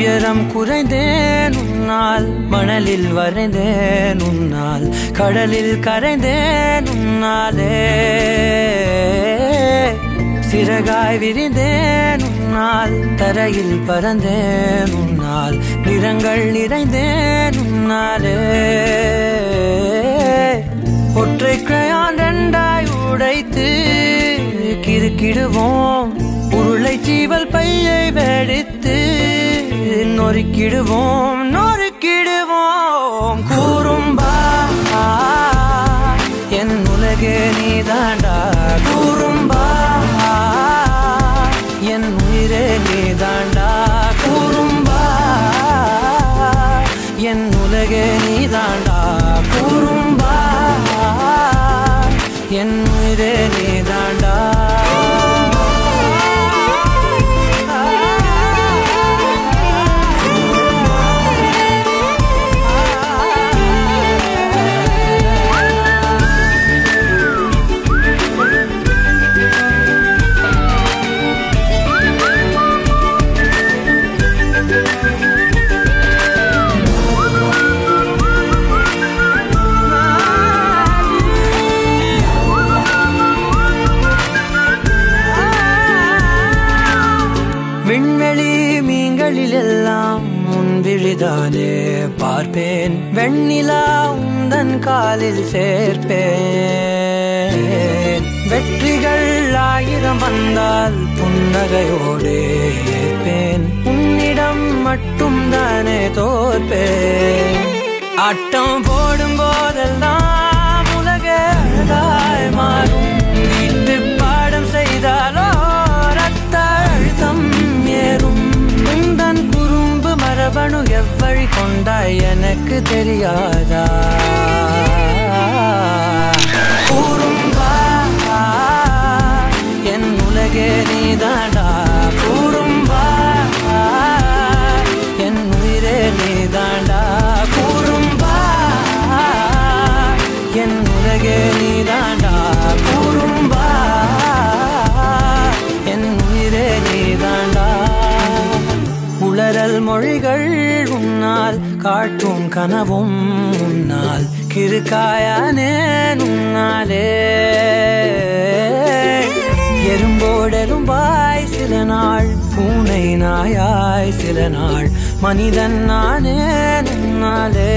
உயரம் குறைந்தேன் உன்னால் மணலில் வரைந்தேன் உன்னால் கடலில் கரைந்தேன் உன்னாலே சிறகாய் விரிந்தேன் உன்னால் தரையில் பறந்தேன் உன்னால் நிறங்கள் நிறைந்தேன் உன்னாலே ஒற்றை கிரையான் ரெண்டாய் உடைத்து கிறுக்கிடுவோம் உருளை சீவல் பையை வெடித்து நொறுக்கிடுவோம் நொறுக்கிடுவோம் கூறும்பா என் உலகே நீதாண்டா கூறும்பா என் உயிரே நீதாண்டா கூறும்பா என் உலகே நீதாண்டா கூறும்பா என் உயிரே நீதாண்டா விண்வெளி மீன்களில் எல்லாம் உன் விழிதானே பார்ப்பேன் வெண்ணிலா உந்தன் காலில் சேர்ப்பேன் வெற்றிகள் ஆயிரம் வந்தால் புன்னகையோடு ஏற்பேன் உன்னிடம் மட்டும் தானே தோற்பேன் ஆட்டம் போடும் போதெல்லாம் உலக அழகாய் மாறும் வீட்டு பாடம் செய்தாலோ ரத்த அழுத்தம் ஏறும் உந்தன் குறும்பு மரபணு எவ்வழி கொண்டாய் எனக்கு தெரியாதா கூறும்பா என் உலகே நீதாண்டா கூறும்பா என் உயிரே நீதாண்டா கூறும்பா என் உலகே நீதாண்டா கூறும்பா என் உயிரே நீதாண்டா உளறல் மொழிகள் உன்னால் காட்டும் கனவும் உன்னால் கிருக்காயானே உன்னாலே எறும்போடெரும்பாய் சில நாள் பூனை நாயாய் சில நாள் மனிதன் நானே உன்னாலே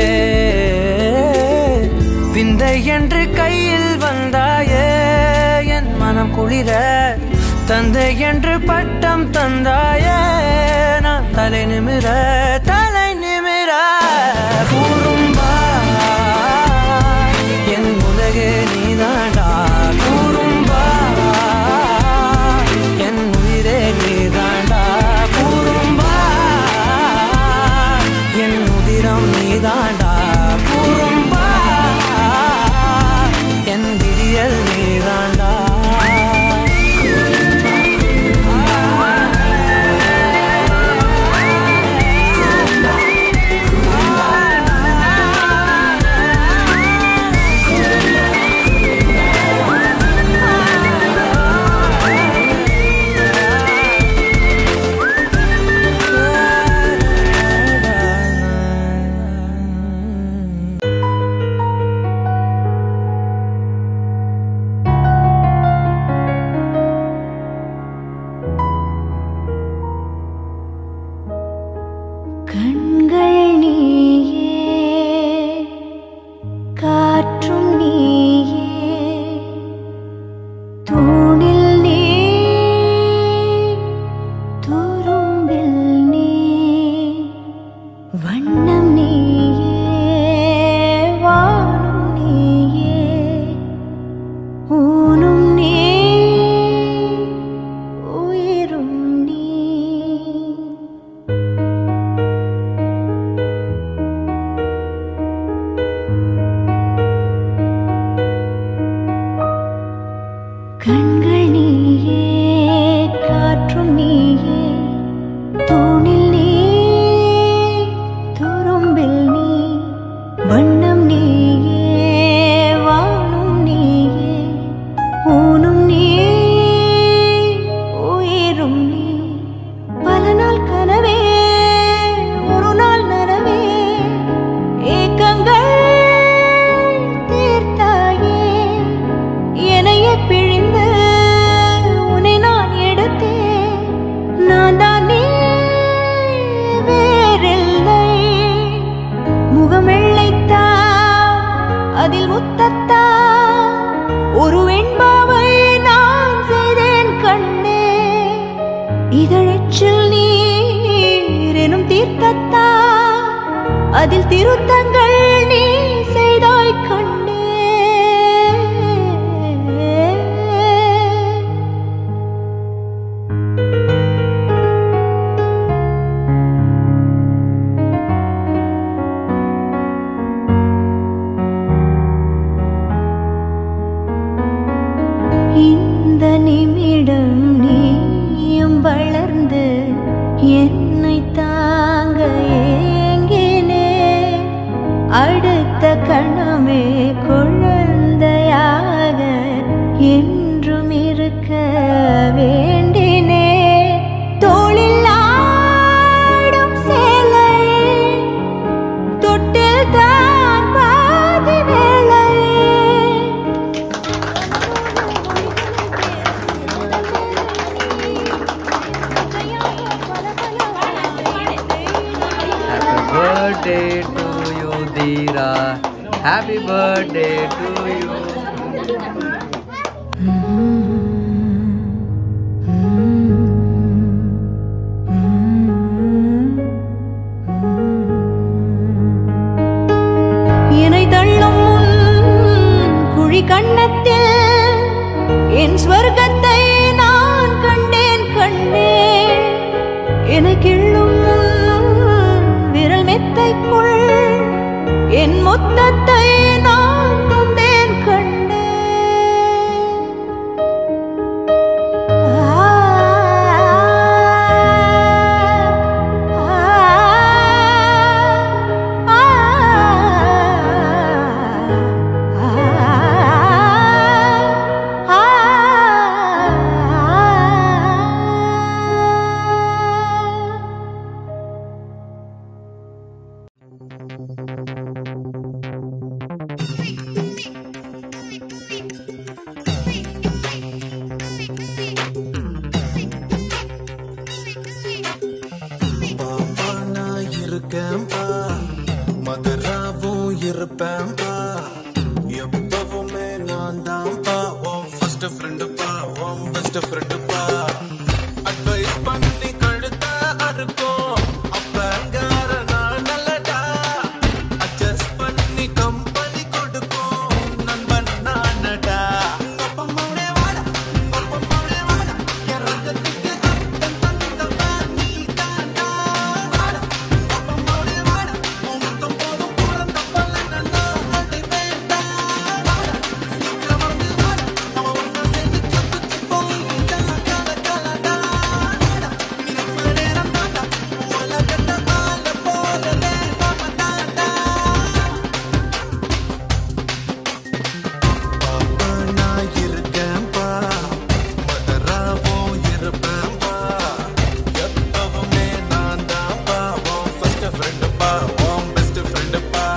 விந்தை என்று கையில் வந்தாயே என் மனம் குளிர தந்தை என்று பட்டம் தந்தாயே நான் தலை நிமிர தலை நிமிர கூறும்பா என் உலகே நீதாண்டா கூறும்பா என் உயிரே நீதாண்டா கூறும்பா என் உதிரம் நீதாண்டா கூறும்பா என் விடியல் நீதாண்டா கண்கள் நீயே காற்றும் நீயே தூணில் நீ துரும்பில் நீ வண்ணம் நீயே வானும் நீயே ஊனும் நீ உயிரும் நீ கண்கள் நீயே காற்றும் நீயே தூணில் நீ துரு இருக்கத்தா அதில் திருத்தங்கள் நீ செய்தாய் கண்டே இந்த நிமிடம் நீயும் வளர்ந்து என்னை தாங்க ஏங்கினே அடுத்த கணமே குழந்தையாக என்றும் இருக்க வேண்டினே தோளில் ஆடும் சேலையே தொட்டில் தான் பாதி வேளையே Happy birthday to you, Dira. Happy birthday to you. இணை தள்ளும் முன் குழி கண்ணத்தில் என் ஸ்வர்க்கத்தை நான் கண்டேன் கண்டேன் என கிள்ளும் முன் விரல் மெத்தைக்குள் என் மொத்தத்தை நான் தந்தேன் கண்டேன் பாப்பா நான் இருக்கேன்பா மதுராவும் இருப்பேன்பா எப்பவுமே நான் தான்ப்பா உன் ஃபர்ஸ்ட் ஃப்ரெண்டுப்பா உன் பெஸ்ட் ஃப்ரெண்டுப்பா அட்வைஸ் பண்ணி கழுத்த அறுக்கும் அப்பங்கார நான் நல்லடா அட்ஜஸ்ட் பண்ணி கம்பெனி கொடுக்கும் நண்பன் நானடா அப்பம்மாவே வாடா அப்பம்மாவே வாடா இறங்கத்துக்கு அர்த்தம் தந்தவா நீ தாண்டா வாடா அப்பம்மாவே வாடா உனக்கும் போதும் பிறந்த பலன் நான் அடி வேண்டாம் வாடா சீக்கிரம் வந்து வாடா நம்ம ஒண்ணா சேர்ந்து கிளப்புக்கு போயிட்டா கல கலடா வாடா நீ நம்ம நேரம் தாண்டா உலகத்தை ஆள போறதே நாம தாண்டா பாப்பா நான் இருக்கேன்பா மதராவும் இருப்பேன்பா எப்பவுமே நான் தான்ப்பா உன் ஃபர்ஸ்ட் ஃப்ரெண்டுப்பா உன் பெஸ்ட் ஃப்ரெண்டுப்பா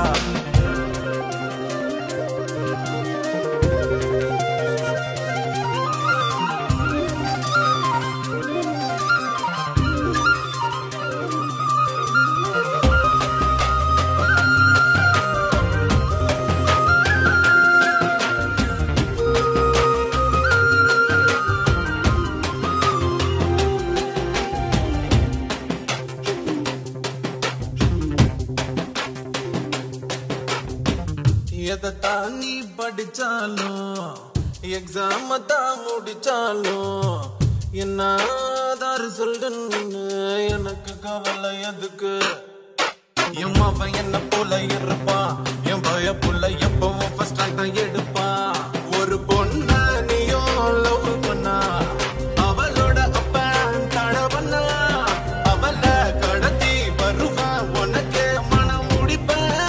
எதை தான் நீ படிச்சாலும் எக்ஸாம தான் முடிச்சாலும் என்ன சொல்லுன்னு எனக்கு கவலை எதுக்கு என் அவன் என்ன போல இருப்பான் என் பய புள்ள எப்பவும் ஃபர்ஸ்ட் ரேங்க் தான் எடுப்பான் ஒரு பொண்ண நீயும் லவ் பண்ணா அவளோட அப்பன் தட பண்ணா அவளை கடத்தி வருவான் உனக்கு மனம் முடிப்பேன்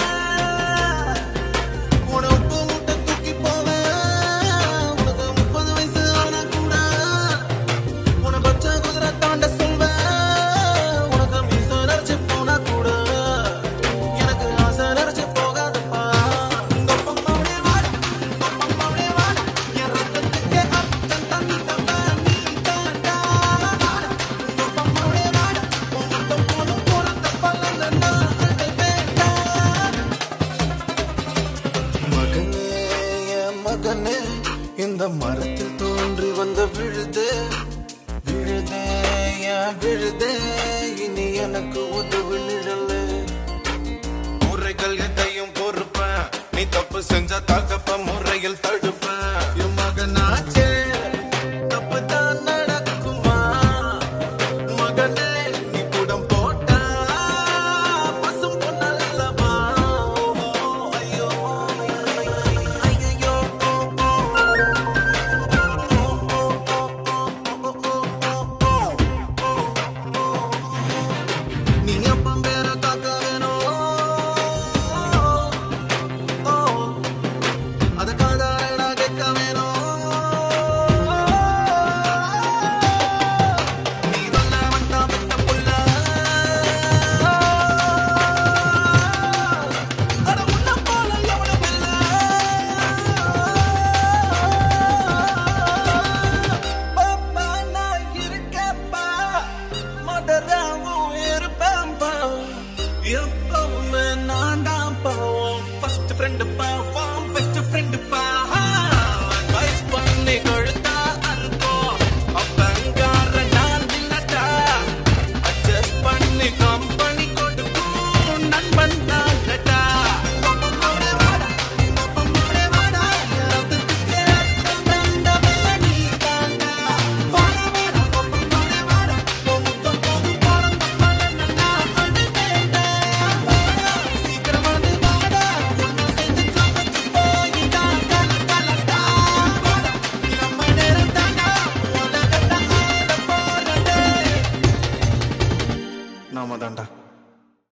உன உப்பு முட்டை தூக்கி போவேன் உனக்கு முப்பது வயசு ஆனா கூட உன பச்சை குதிரை தாண்ட சொல்வேன் உனக்கு மீச நரைச்சு போனா கூட எனக்கு ஆசை நரைச்சு போகாதப்பா உங்க பம்மாவே வாடா உங்க பம்மாவே வாடா என் ரத்தத்துக்கே அர்த்தம் தந்தவன் நீ தாண்டா வாடா உங்க பம்மாவே வாடா உன் முத்தம் போதும் பொறுத்த பலன் நான் அதை வேண்டாம் மகனே என் மகனே இந்த மரத்தில் தோன்றி வந்த விழுது விழுதே என் விழுதே இனி எனக்கு உதவு நிழ கொஞ்சம் தாக்க